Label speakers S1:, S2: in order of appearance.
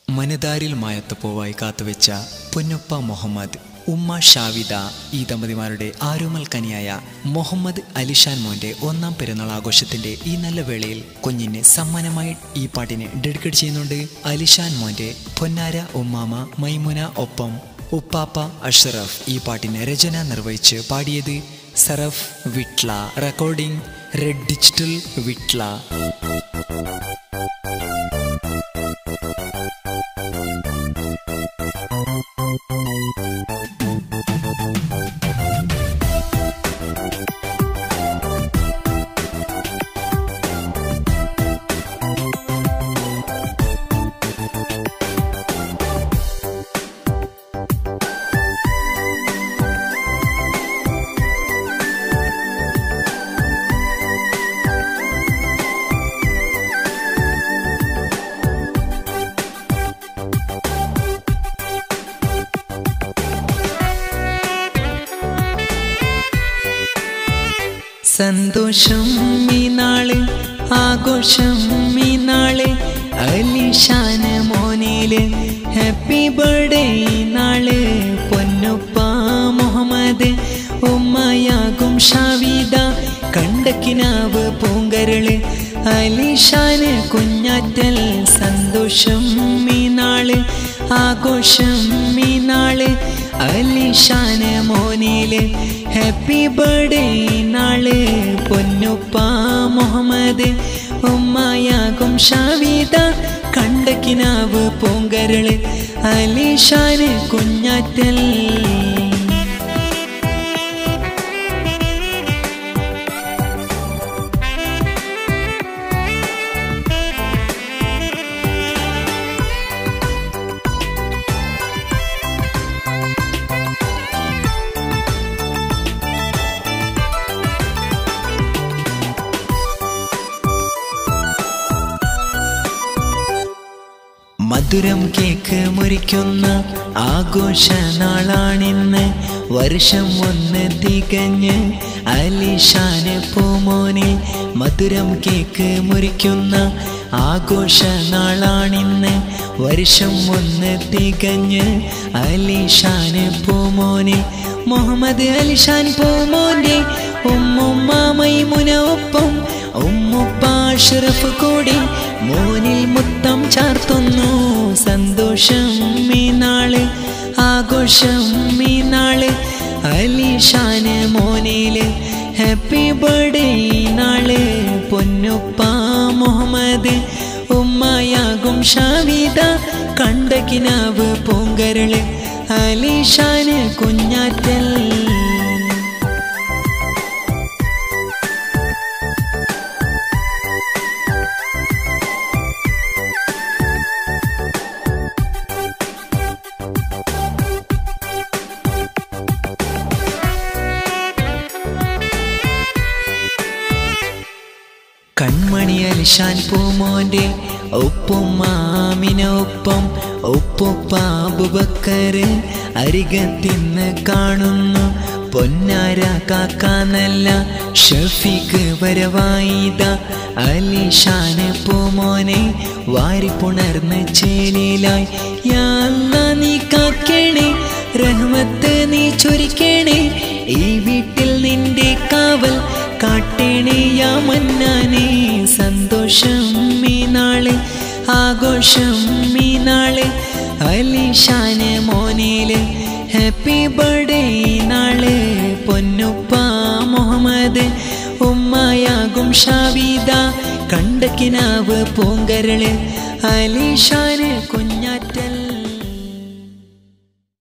S1: മനതാരിൽ മായത്തപ്പൂവായി കാത്തുവെച്ച പൊന്നുപ്പ മുഹമ്മദ് ഉമ്മ ഷാവിദ ഈ ദമ്പതിമാരുടെ ആരോമൽ കനിയായ മുഹമ്മദ് അലിഷാൻ മോന്റെ ഒന്നാം പെരുന്നാൾ ആഘോഷത്തിന്റെ ഈ നല്ല വേളയിൽ കുഞ്ഞിന് സമ്മാനമായി ഈ പാട്ടിനെ ഡെഡിക്കേറ്റ് ചെയ്യുന്നുണ്ട് അലിഷാൻ മോന്റെ പൊന്നാര ഉമ്മാമ മൈമുന ഒപ്പം ഉപ്പാപ്പ അഷ്റഫ് ഈ പാട്ടിനെ രചന നിർവഹിച്ച് പാടിയത് Saraf Vitla recording red digital Vitla സന്തോഷം ഈ നാള് ആഘോഷം ഈ നാള് അലിഷാന മോനില് ഹാപ്പി ബർത്ത്ഡേ ഈ നാള് പൊന്നുപ്പ മുഹമ്മദ് ഉമ്മയാകും ഷാവിദ കണ്ടക്കിനാവ് പൂങ്കരള് അലിഷാന് കുഞ്ഞാറ്റൽ സന്തോഷം ഈ നാള് ആഘോഷം ഈ നാള് അലിഷാന് മോനില് ഹാപ്പി ബർത്ത്ഡേ നാള് പൊന്നുപ്പ മുഹമ്മദ് ഉമ്മയാകും ഷാവിദ കണ്ടക്കിനാവ് പൂങ്കരള് അലിഷാന് കുഞ്ഞാറ്റൽ മധുരം കേക്ക് മുറിക്കുന്ന ആഘോഷ നാളാണിന്ന് വർഷം ഒന്ന് തികഞ്ഞ് അലിഷാന് പൂമോനെ മധുരം കേക്ക് മുറിക്കുന്ന ആഘോഷ നാളാണിന്ന് വർഷം ഒന്ന് തികഞ്ഞ് അലിഷാന് പൂമോനെ മുഹമ്മദ് അലിഷാൻ പൂമോന്റെ ഉമ്മുമ്മാമൈമുന ഒപ്പം ഉമ്മുപ്പ അഷ്റഫ് കൂടി മോനിൽ മുത്തം ചാർത്തുന്നു സന്തോഷം ഈ നാള് ആഘോഷം ഈ നാള് അലിഷാന് മോനില് ഹാപ്പി ബർത്ത്ഡേ ഈ നാള് പൊന്നുപ്പ മുഹമ്മദ് ഉമ്മയാകും ഷാവിദ കണ്ടക്കിനാവ് പൂങ്കരള് അലിഷാന് കുഞ്ഞാറ്റൽ കൺമണി അലിഷാൻ പൂമോന്റെ ഒപ്പം മാമിന ഒപ്പം ഒപ്പൊപ്പാബുബക്കര് അരികത്തിന്ന് കാണുന്നു പൊന്നാര കാക്കാന്നല്ല ഷഫീഖ് വരവായിത അലിഷാന് പൂമോനെ വാരിപ്പുണർന്ന് ചേലിലായി യാല്ല നീ കാക്കേണേ റഹ്മത്ത് നീ ചൊരിക്കേണേ ഈ വീട്ടിൽ നിന്റെ കാവൽ കാട്ടേണേ യാ മന്നാനേ സന്തോഷം ഈ നാള് ആഘോഷം ഈ നാള് അലിഷാന് മോനില് ഹാപ്പി ബർത്ത്ഡേ നാള് പൊന്നുപ്പ മുഹമ്മദ് ഉമ്മയാകും ഷാവിദ കണ്ടക്കിനാവ് പൂങ്കരള് അലിഷാന് കുഞ്ഞാറ്റൽ